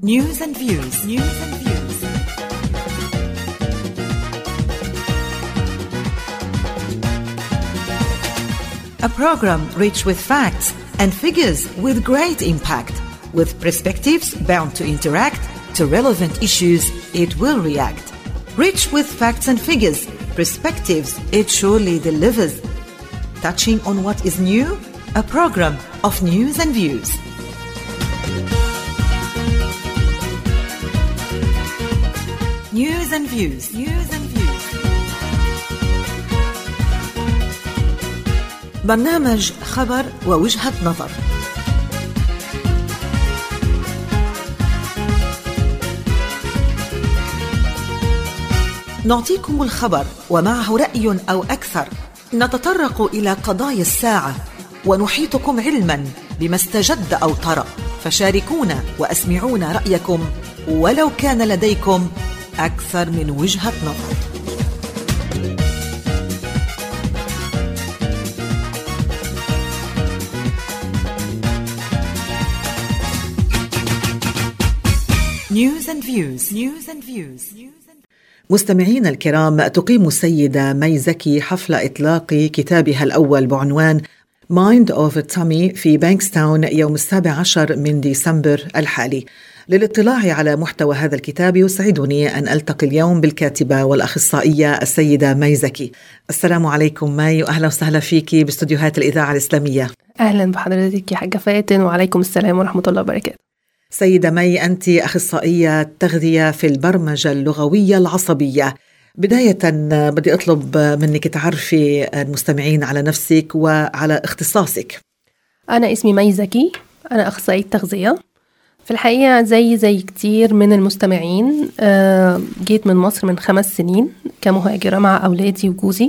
News and views. News and views. A program rich with facts and figures with great impact, with perspectives bound to interact to relevant issues it will react. Rich with facts and figures, perspectives it surely delivers. Touching on what is new, a program of news and views. News and views. News and views. برنامج خبر ووجهة نظر. نعطيكم الخبر ومعه رأي أو أكثر. نتطرق إلى قضايا الساعة ونحيطكم علما بما استجد أو طرأ. فشاركونا وأسمعونا رأيكم ولو كان لديكم أكثر من وجهة نظر. News and views. News and views. مستمعينا الكرام تقيم السيدة مي زكي حفل إطلاق كتابها الأول بعنوان مايند اوف تامي في بانكستاون يوم السابع عشر من ديسمبر الحالي للاطلاع على محتوى هذا الكتاب يسعدني أن ألتقي اليوم بالكاتبة والأخصائية السيدة مي زكي السلام عليكم مي وأهلا وسهلا فيك باستديوهات الإذاعة الإسلامية أهلا بحضرتك يا حاجة فاتن وعليكم السلام ورحمة الله وبركاته سيدة مي أنت أخصائية تغذية في البرمجة اللغوية العصبية بداية بدي أطلب منك تعرفي المستمعين على نفسك وعلى اختصاصك أنا اسمي مي زكي أنا أخصائية تغذية في الحقيقة زي زي كتير من المستمعين آه، جيت من مصر من خمس سنين كمهاجرة مع أولادي وجوزي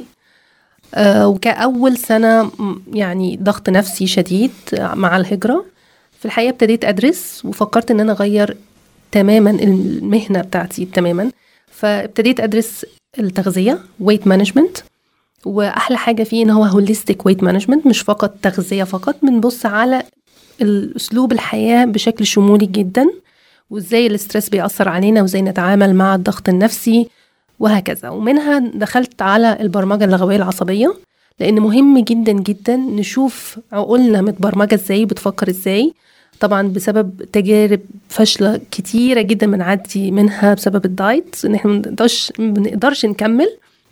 آه، وكأول سنة م- يعني ضغط نفسي شديد مع الهجرة في الحقيقة ابتديت أدرس وفكرت إن أنا أغير تماما المهنة بتاعتي تماما فابتديت أدرس التغذية ويت مانجمنت واحلى حاجه فيه ان هو هوليستيك ويت مانجمنت مش فقط تغذيه فقط بنبص على الاسلوب الحياه بشكل شمولي جدا وازاي الاسترس بيأثر علينا وازاي نتعامل مع الضغط النفسي وهكذا ومنها دخلت على البرمجه اللغويه العصبيه لان مهم جدا جدا نشوف عقولنا متبرمجه ازاي بتفكر ازاي طبعا بسبب تجارب فاشله كتيره جدا بنعدي منها بسبب الدايت ان احنا منقدرش بنقدرش نكمل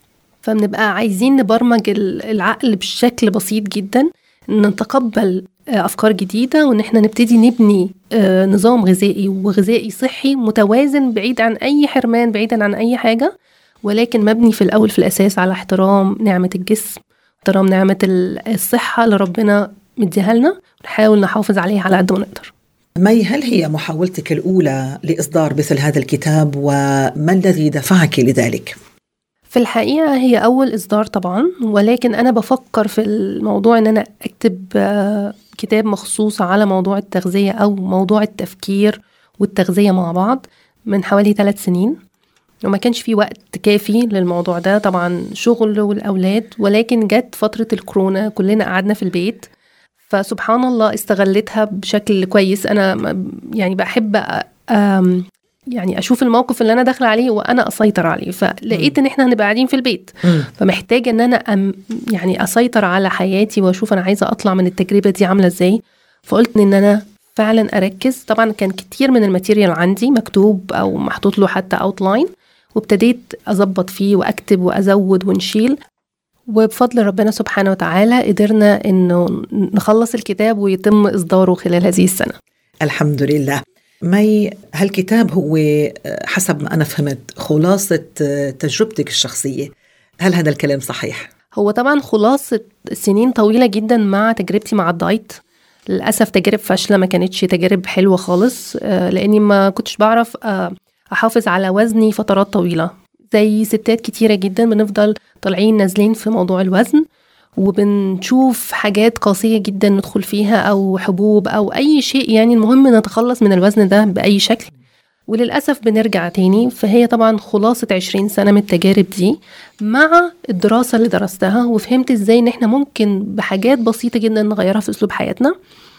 فبنبقى عايزين نبرمج ال- العقل بشكل بسيط جدا ان نتقبل آه، افكار جديده وان احنا نبتدي نبني آه، نظام غذائي وغذائي صحي متوازن بعيد عن اي حرمان بعيدا عن اي حاجه ولكن مبني في الاول في الاساس على احترام نعمه الجسم احترام نعمه ال- الصحه اللي ربنا مديها لنا ونحاول نحافظ عليها على قد ما نقدر مي هل هي محاولتك الأولى لإصدار مثل هذا الكتاب وما الذي دفعك لذلك؟ في الحقيقة هي أول إصدار طبعا ولكن أنا بفكر في الموضوع إن أنا أكتب آه، كتاب مخصوص على موضوع التغذية أو موضوع التفكير والتغذية مع بعض من حوالي ثلاث سنين وما كانش في وقت كافي للموضوع ده طبعا شغل والأولاد ولكن جت فترة الكورونا كلنا قعدنا في البيت فسبحان الله استغلتها بشكل كويس أنا م- يعني بحب أ- أم يعني اشوف الموقف اللي انا داخله عليه وانا اسيطر عليه فلقيت ان احنا هنبقى قاعدين في البيت فمحتاجه ان انا أم يعني اسيطر على حياتي واشوف انا عايزه اطلع من التجربه دي عامله ازاي فقلت ان انا فعلا اركز طبعا كان كتير من الماتيريال عندي مكتوب او محطوط له حتى اوتلاين وابتديت اظبط فيه واكتب وازود ونشيل وبفضل ربنا سبحانه وتعالى قدرنا انه نخلص الكتاب ويتم اصداره خلال هذه السنه الحمد لله مي هالكتاب هو حسب ما أنا فهمت خلاصة تجربتك الشخصية هل هذا الكلام صحيح؟ هو طبعا خلاصة سنين طويلة جدا مع تجربتي مع الدايت للأسف تجارب فاشلة ما كانتش تجارب حلوة خالص آه، لأني ما كنتش بعرف آه، أحافظ على وزني فترات طويلة زي ستات كتيرة جدا بنفضل طالعين نازلين في موضوع الوزن وبنشوف حاجات قاسية جدا ندخل فيها أو حبوب أو أي شيء يعني المهم نتخلص من الوزن ده بأي شكل وللأسف بنرجع تاني فهي طبعا خلاصة 20 سنة من التجارب دي مع الدراسة اللي درستها وفهمت ازاي ان احنا ممكن بحاجات بسيطة جدا نغيرها في اسلوب حياتنا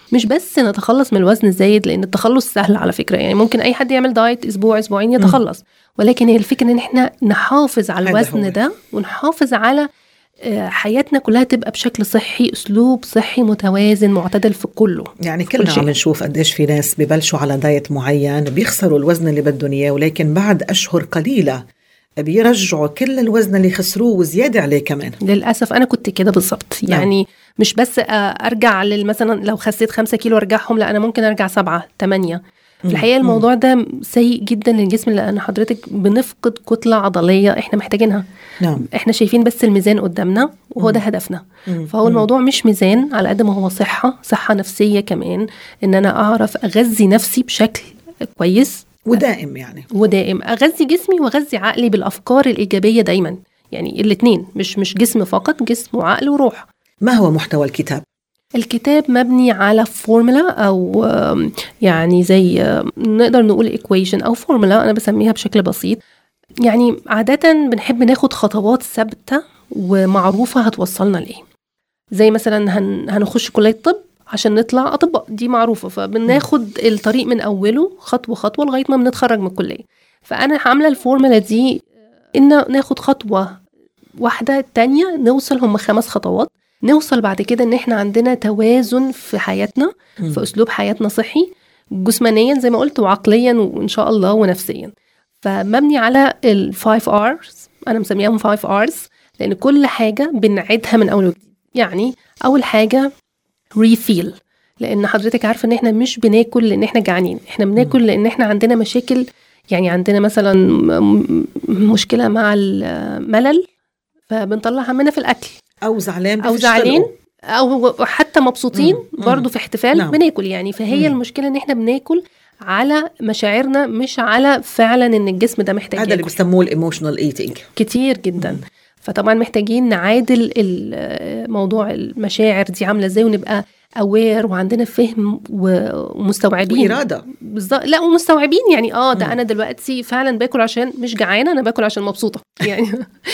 مش بس نتخلص من الوزن الزايد لان التخلص سهل على فكره يعني ممكن اي حد يعمل دايت اسبوع اسبوعين يتخلص ولكن هي الفكره ان احنا نحافظ على هذا هو. الوزن ده ونحافظ على آه، حياتنا كلها تبقى بشكل صحي اسلوب صحي متوازن معتدل في كله يعني كل كلنا شيء. عم نشوف قديش في ناس ببلشوا على دايت معين بيخسروا الوزن اللي بدهم اياه ولكن بعد اشهر قليله بيرجعوا كل الوزن اللي خسروه وزياده عليه كمان للاسف انا كنت كده بالظبط نعم. يعني مش بس آه، ارجع لل- مثلا لو خسيت خمسة كيلو ارجعهم لا انا ممكن ارجع سبعة تمانية في الحقيقه الموضوع ده سيء جدا للجسم لان حضرتك بنفقد كتله عضليه احنا محتاجينها نعم احنا شايفين بس الميزان قدامنا وهو ده هدفنا مم. فهو الموضوع مش ميزان على قد ما هو صحه صحه نفسيه كمان ان انا اعرف اغذي نفسي بشكل كويس ودائم يعني ودائم اغذي جسمي واغذي عقلي بالافكار الايجابيه دايما يعني الاثنين مش مش جسم فقط جسم وعقل وروح ما هو محتوى الكتاب الكتاب مبني على فورمولا او آم، يعني زي آم، نقدر نقول ايكويشن او فورمولا انا بسميها بشكل بسيط يعني عادة بنحب ناخد خطوات ثابتة ومعروفة هتوصلنا لإيه زي مثلا هن هنخش كلية طب عشان نطلع أطباء دي معروفة فبناخد الطريق من أوله خطوة خطوة لغاية ما بنتخرج من الكلية فأنا عاملة الفورمولا دي إن ناخد خطوة واحدة تانية نوصل هم خمس خطوات نوصل بعد كده ان احنا عندنا توازن في حياتنا مم. في اسلوب حياتنا صحي جسمانيا زي ما قلت وعقليا وان شاء الله ونفسيا فمبني على الفايف ارز انا مسميهم فايف ارز لان كل حاجه بنعيدها من اول وجديد يعني اول حاجه ريفيل لان حضرتك عارفه ان احنا مش بناكل لان احنا جعانين احنا بناكل لان احنا عندنا مشاكل يعني عندنا مثلا م- م- مشكله مع الملل فبنطلع همنا في الاكل او زعلان او بفشلوا. زعلانين او حتى مبسوطين مم. مم. برضو في احتفال نعم. بناكل يعني فهي مم. المشكله ان احنا بناكل على مشاعرنا مش على فعلا ان الجسم ده محتاج هذا اللي ياكل بيسموه الايموشنال ايتينج كتير جدا فطبعا محتاجين نعادل ال- موضوع المشاعر دي عامله ازاي ونبقى اوير وعندنا فهم و- ومستوعبين واراده بالظبط لا ومستوعبين يعني اه ده مم. انا دلوقتي فعلا باكل عشان مش جعانه انا باكل عشان مبسوطه يعني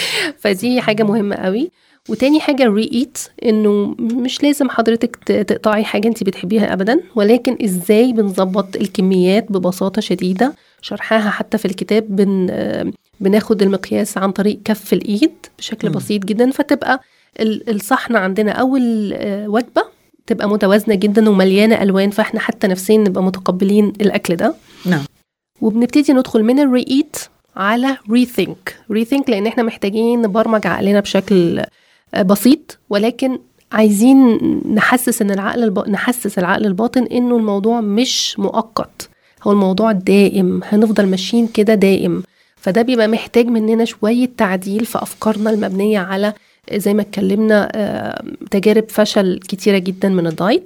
فدي حاجه مهمه قوي وتاني حاجه الري ايت انه مش لازم حضرتك ت- تقطعي حاجه انت بتحبيها ابدا ولكن ازاي بنظبط الكميات ببساطه شديده شرحها حتى في الكتاب بن آه، بناخد المقياس عن طريق كف الايد بشكل مم. بسيط جدا فتبقى ال- الصحن عندنا اول آه، وجبه تبقى متوازنه جدا ومليانه الوان فاحنا حتى نفسيا نبقى متقبلين الاكل ده نعم وبنبتدي ندخل من الري ايت على ريثينك ريثينك لان احنا محتاجين نبرمج عقلنا بشكل آه، بسيط ولكن عايزين نحسس ان العقل الب... نحسس العقل الباطن انه الموضوع مش مؤقت هو الموضوع دائم هنفضل ماشيين كده دائم فده بيبقى محتاج مننا شوية تعديل في أفكارنا المبنية على زي ما اتكلمنا آه، تجارب فشل كتيرة جدا من الدايت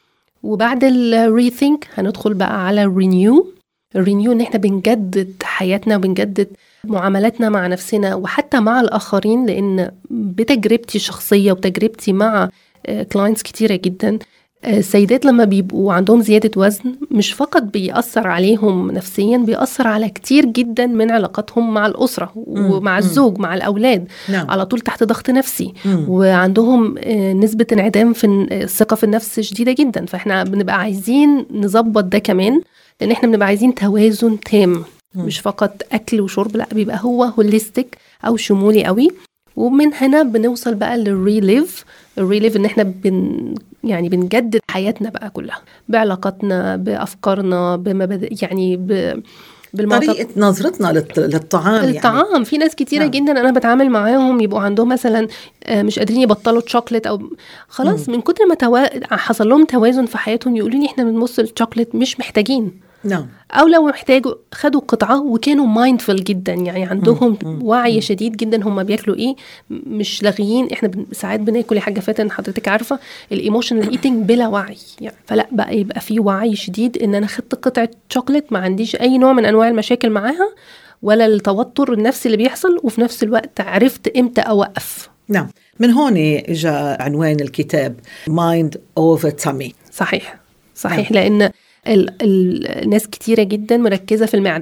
وبعد الريثينك هندخل بقى على الرينيو الرينيو ان احنا بنجدد حياتنا وبنجدد معاملاتنا مع نفسنا وحتى مع الاخرين لان بتجربتي الشخصيه وتجربتي مع كلاينتس كتيره جدا آه، السيدات لما بيبقوا عندهم زياده وزن مش فقط بيأثر عليهم نفسيا بيأثر على كتير جدا من علاقاتهم مع الاسره ومع مم. الزوج مع الاولاد نعم على طول تحت ضغط نفسي مم. وعندهم آه، نسبة انعدام في الن- الثقة في النفس شديدة جدا فاحنا بنبقى عايزين نظبط ده كمان لان احنا بنبقى عايزين توازن تام مم. مش فقط اكل وشرب لا بيبقى هو هوليستيك او شمولي قوي ومن هنا بنوصل بقى للريليف الريليف ان احنا بن يعني بنجدد حياتنا بقى كلها بعلاقاتنا بافكارنا بمبادئ يعني ب بالمعتقد طريقه نظرتنا للط- للطعام يعني الطعام في ناس كتيرة نعم. جدا انا بتعامل معاهم يبقوا عندهم مثلا آه، مش قادرين يبطلوا الشوكليت او خلاص من كتر ما توا... حصل لهم توازن في حياتهم يقولوا لي احنا بنبص للشوكليت مش محتاجين نعم او لو محتاجوا خدوا قطعه وكانوا مايندفul جدا يعني عندهم مم. وعي شديد جدا هم بياكلوا ايه م- مش لاغيين احنا بن... ساعات بناكل يا حاجه فاتن حضرتك عارفه الايموشنال ايتنج بلا وعي يعني فلا بقى يبقى في وعي شديد ان انا خدت قطعه شوكليت ما عنديش اي نوع من انواع المشاكل معاها ولا التوتر النفسي اللي بيحصل وفي نفس الوقت عرفت امتى اوقف نعم من هون اجى عنوان الكتاب مايند اوفر تامي صحيح صحيح لان ال... ال... ناس كتيره جدا مركزه في المعده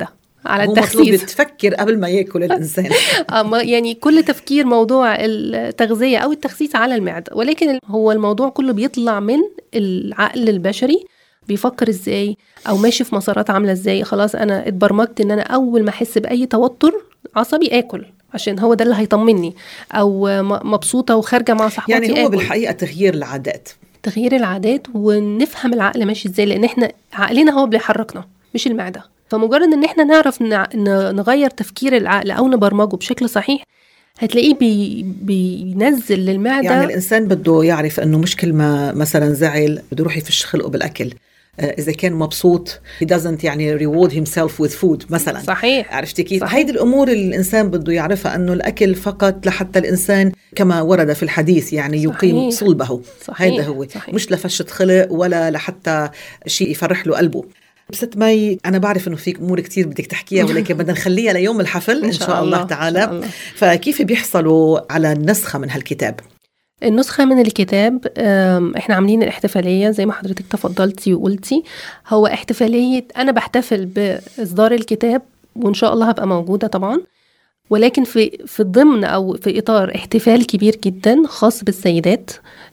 على التخسيس هو مطلوب تفكر قبل ما ياكل الانسان يعني كل تفكير موضوع التغذيه او التخسيس على المعده ولكن هو الموضوع كله بيطلع من العقل البشري بيفكر ازاي او ماشي في مسارات عامله ازاي خلاص انا اتبرمجت ان انا اول ما احس باي توتر عصبي اكل عشان هو ده اللي هيطمني او مبسوطه وخارجه مع صاحبتي يعني هو آكل. بالحقيقه تغيير العادات تغيير العادات ونفهم العقل ماشي ازاي لان احنا عقلنا هو اللي بيحركنا مش المعده فمجرد ان احنا نعرف نغير تفكير العقل او نبرمجه بشكل صحيح هتلاقيه بي بينزل للمعده يعني الانسان بده يعرف انه مش كل ما مثلا زعل بده يروح يفش خلقه بالاكل آه، اذا كان مبسوط he doesn't يعني reward himself with food مثلا صحيح عرفتي كيف هيدي الامور اللي الانسان بده يعرفها انه الاكل فقط لحتى الانسان كما ورد في الحديث يعني يقيم صحيح. صلبه صحيح. هيدا هو صحيح. مش لفشه خلق ولا لحتى شيء يفرح له قلبه ست مي انا بعرف انه فيك امور كتير بدك تحكيها ولكن بدنا نخليها ليوم الحفل ان شاء, إن شاء الله, الله تعالى شاء الله. فكيف بيحصلوا على النسخه من هالكتاب النسخة من الكتاب احنا عاملين الاحتفالية زي ما حضرتك تفضلتي وقلتي هو احتفالية أنا بحتفل بإصدار الكتاب وإن شاء الله هبقى موجودة طبعا ولكن في في ضمن او في اطار احتفال كبير جدا خاص بالسيدات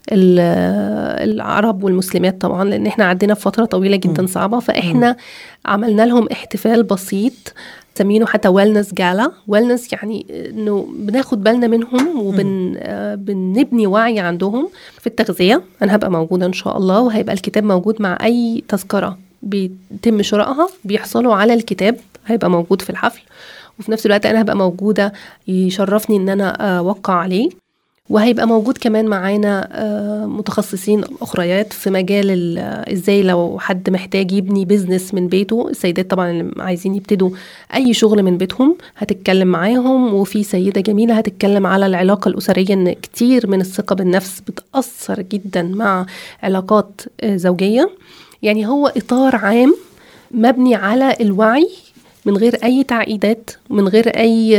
العرب والمسلمات طبعا لان احنا عدينا فتره طويله جدا صعبه فاحنا عملنا لهم احتفال بسيط سمينه حتى ويلنس جالا ويلنس يعني انه بناخد بالنا منهم وبن آه بنبني وعي عندهم في التغذيه انا هبقى موجوده ان شاء الله وهيبقى الكتاب موجود مع اي تذكره بيتم شرائها بيحصلوا على الكتاب هيبقى موجود في الحفل وفي نفس الوقت انا هبقى موجوده يشرفني ان انا اوقع عليه وهيبقى موجود كمان معانا آه، متخصصين اخريات في مجال ازاي لو حد محتاج يبني بيزنس من بيته السيدات طبعا اللي عايزين يبتدوا اي شغل من بيتهم هتتكلم معاهم وفي سيده جميله هتتكلم على العلاقه الاسريه ان كتير من الثقه بالنفس بتاثر جدا مع علاقات آه، زوجيه يعني هو اطار عام مبني على الوعي من غير اي تعقيدات من غير اي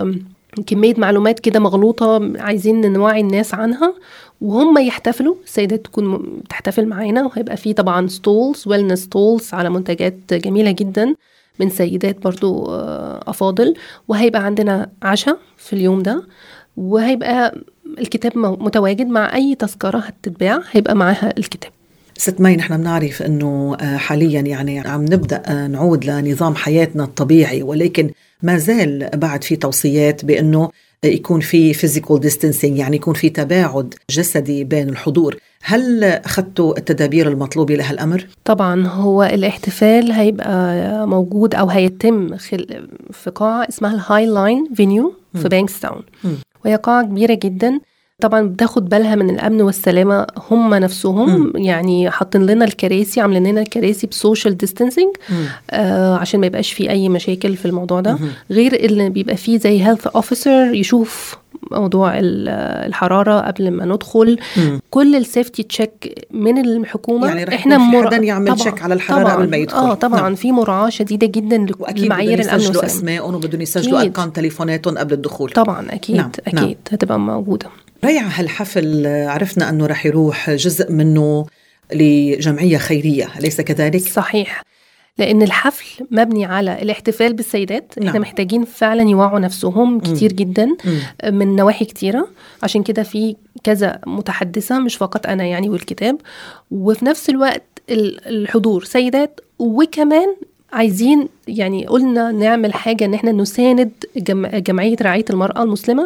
كمية معلومات كده مغلوطة عايزين نوعي الناس عنها وهم يحتفلوا السيدات تكون تحتفل معانا وهيبقى في طبعا ستولز ويلنس ستولز على منتجات جميلة جدا من سيدات برضو آه، أفاضل وهيبقى عندنا عشاء في اليوم ده وهيبقى الكتاب متواجد مع أي تذكرة هتتباع هيبقى معاها الكتاب ست مي نحن بنعرف انه آه، حاليا يعني عم نبدا آه، نعود لنظام حياتنا الطبيعي ولكن ما زال بعد في توصيات بانه يكون في فيزيكال ديستانسينج يعني يكون في تباعد جسدي بين الحضور هل اخذتوا التدابير المطلوبه لهالامر طبعا هو الاحتفال هيبقى موجود او هيتم في قاعه اسمها الهاي لاين فينيو في بانكستاون وهي قاعه كبيره جدا طبعا بتاخد بالها من الامن والسلامه هم نفسهم م. يعني حاطين لنا الكراسي عاملين لنا الكراسي بسوشيال ديستانسينج آه عشان ما يبقاش في اي مشاكل في الموضوع ده م. غير اللي بيبقى فيه زي هيلث اوفيسر يشوف موضوع الحراره قبل ما ندخل م. كل السيفتي تشيك من الحكومه يعني رح احنا مر... حدا يعمل تشيك على الحراره قبل ما يدخل اه طبعا نعم. في مراعاه شديده جدا لمعايير الامن والسلامه اسمائهم وبدهم يسجلوا ارقام تليفوناتهم قبل الدخول طبعا اكيد نعم. اكيد نعم. هتبقى موجوده ريع هالحفل عرفنا أنه رح يروح جزء منه لجمعية خيرية أليس كذلك؟ صحيح لان الحفل مبني على الاحتفال بالسيدات نعم. احنا محتاجين فعلا يوعوا نفسهم كتير جدا مم. من نواحي كتيره عشان كده في كذا متحدثه مش فقط انا يعني والكتاب وفي نفس الوقت الحضور سيدات وكمان عايزين يعني قلنا نعمل حاجه ان احنا نساند جمعيه رعايه المراه المسلمه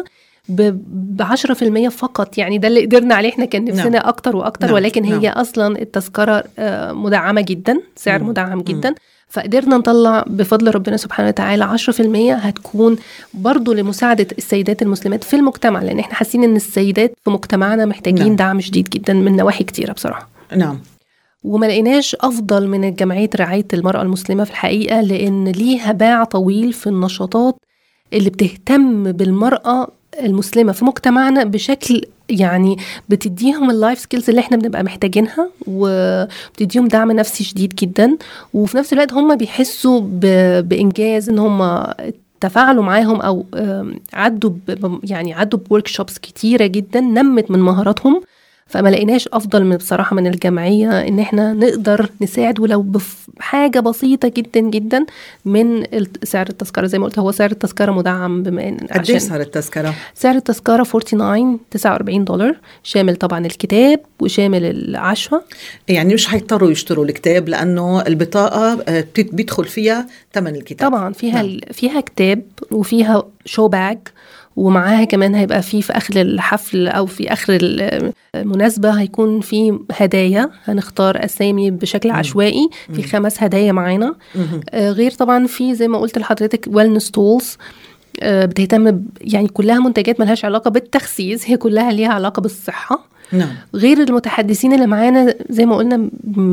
ب 10% فقط يعني ده اللي قدرنا عليه احنا كان نفسنا نعم. اكتر واكتر نعم. ولكن هي نعم. اصلا التذكره آه، مدعمه جدا سعر مم. مدعم جدا مم. فقدرنا نطلع بفضل ربنا سبحانه وتعالى 10% هتكون برضو لمساعدة السيدات المسلمات في المجتمع لأن احنا حاسين إن السيدات في مجتمعنا محتاجين نعم. دعم شديد جدا من نواحي كتيرة بصراحة نعم وما لقيناش افضل من جمعيه رعايه المراه المسلمه في الحقيقه لان ليها باع طويل في النشاطات اللي بتهتم بالمراه المسلمه في مجتمعنا بشكل يعني بتديهم اللايف سكيلز اللي احنا بنبقى محتاجينها وبتديهم دعم نفسي شديد جدا وفي نفس الوقت هم بيحسوا بانجاز ان هم تفاعلوا معاهم او عدوا يعني عدوا بورك شوبس كتيره جدا نمت من مهاراتهم فما لقيناش افضل من بصراحه من الجمعيه ان احنا نقدر نساعد ولو بحاجه بسيطه جدا جدا من سعر التذكره زي ما قلت هو سعر التذكره مدعم بما ان قد ايه سعر التذكره؟ سعر التذكره 49 49 دولار شامل طبعا الكتاب وشامل العشوه يعني مش هيضطروا يشتروا الكتاب لانه البطاقه آه، بيدخل فيها ثمن الكتاب طبعا فيها نعم. فيها كتاب وفيها شو باج ومعاها كمان هيبقى في في اخر الحفل او في اخر المناسبه هيكون في هدايا هنختار اسامي بشكل عشوائي في خمس هدايا معانا آه، غير طبعا في زي ما قلت لحضرتك ويلنس تولز آه، بتهتم يعني كلها منتجات ملهاش علاقه بالتخسيس هي كلها ليها علاقه بالصحه نعم. غير المتحدثين اللي معانا زي ما قلنا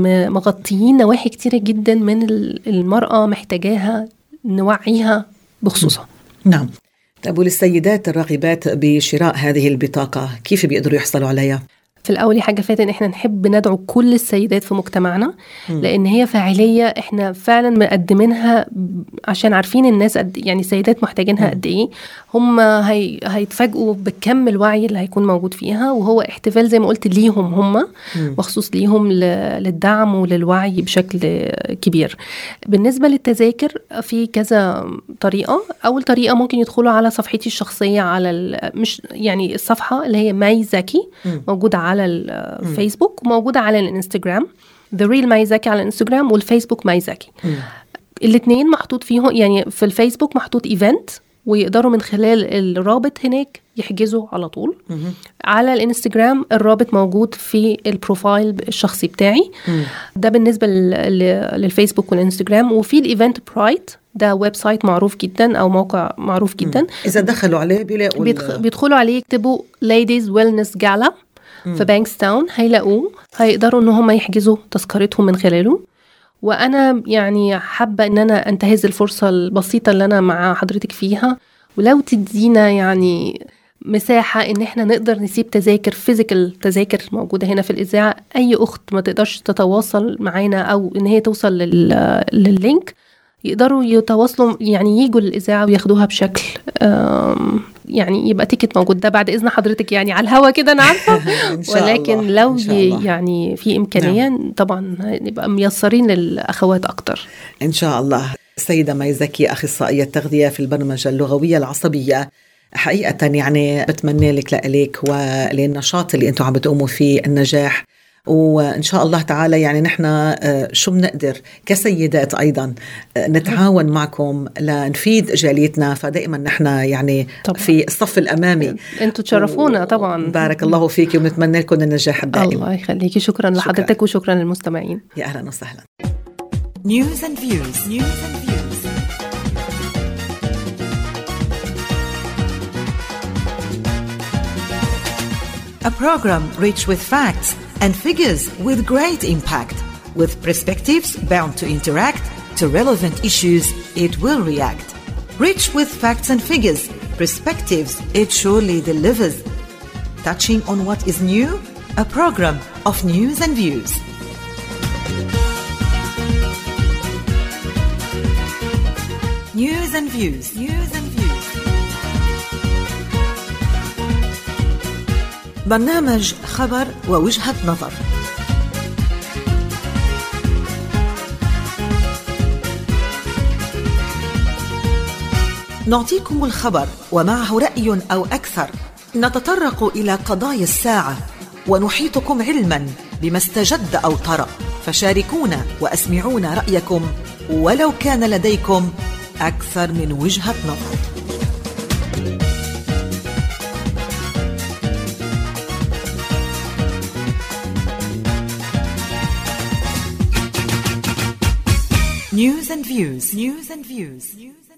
مغطيين نواحي كتيره جدا من المراه محتاجاها نوعيها بخصوصها نعم طيب وللسيدات الراغبات بشراء هذه البطاقة كيف بيقدروا يحصلوا عليها؟ في الاول حاجه فاتت ان احنا نحب ندعو كل السيدات في مجتمعنا لان هي فاعليه احنا فعلا مقدمينها عشان عارفين الناس قد يعني السيدات محتاجينها قد ايه هم هي هيتفاجئوا بكم الوعي اللي هيكون موجود فيها وهو احتفال زي ما قلت ليهم هم مخصوص ليهم للدعم وللوعي بشكل كبير بالنسبه للتذاكر في كذا طريقه اول طريقه ممكن يدخلوا على صفحتي الشخصيه على مش يعني الصفحه اللي هي ماي زكي موجوده على على الفيسبوك وموجوده على الانستغرام ذا ريل مايزاكي على الانستغرام والفيسبوك مايزاكي الاثنين محطوط فيهم يعني في الفيسبوك محطوط ايفنت ويقدروا من خلال الرابط هناك يحجزوا على طول مم. على الانستجرام الرابط موجود في البروفايل الشخصي بتاعي مم. ده بالنسبه للفيسبوك والانستجرام وفي الايفنت برايت ده ويب سايت معروف جدا او موقع معروف جدا مم. اذا دخلوا عليه بيلاقوا بيدخلوا عليه يكتبوا ليديز ويلنس جالا في بانكس تاون هيلاقوه هيقدروا ان هم يحجزوا تذكرتهم من خلاله وانا يعني حابه ان انا انتهز الفرصه البسيطه اللي انا مع حضرتك فيها ولو تدينا يعني مساحة إن إحنا نقدر نسيب تذاكر فيزيكال تذاكر موجودة هنا في الإذاعة أي أخت ما تقدرش تتواصل معانا أو إن هي توصل لللينك يقدروا يتواصلوا يعني يجوا للإذاعة وياخدوها بشكل يعني يبقى تيكت موجود ده بعد إذن حضرتك يعني على الهوا كده أنا عارفة ولكن الله. لو الله. يعني في إمكانية نعم. طبعا نبقى ميسرين للأخوات أكتر إن شاء الله السيدة مي زكي أخصائية تغذية في البرمجة اللغوية العصبية حقيقة يعني بتمنى لك لإلك وللنشاط اللي أنتم عم بتقوموا فيه النجاح وان شاء الله تعالى يعني نحن آه، شو بنقدر كسيدات ايضا آه، نتعاون معكم لنفيد جاليتنا فدائما نحن يعني طبعا. في الصف الامامي انتم تشرفونا طبعا بارك الله فيك ونتمنى لكم النجاح الدائم الله يخليكي شكرا, شكرا لحضرتك وشكرا للمستمعين يا اهلا وسهلا News and views. News and views. A program rich with facts and figures with great impact. With perspectives bound to interact to relevant issues, it will react. Rich with facts and figures, perspectives, it surely delivers. Touching on what is new, a program of news and views. News and views. News and views. برنامج خبر ووجهة نظر نعطيكم الخبر ومعه رأي أو أكثر نتطرق إلى قضايا الساعة ونحيطكم علما بما استجد أو طرأ فشاركونا وأسمعونا رأيكم ولو كان لديكم أكثر من وجهة نظر News and views. News and views. News and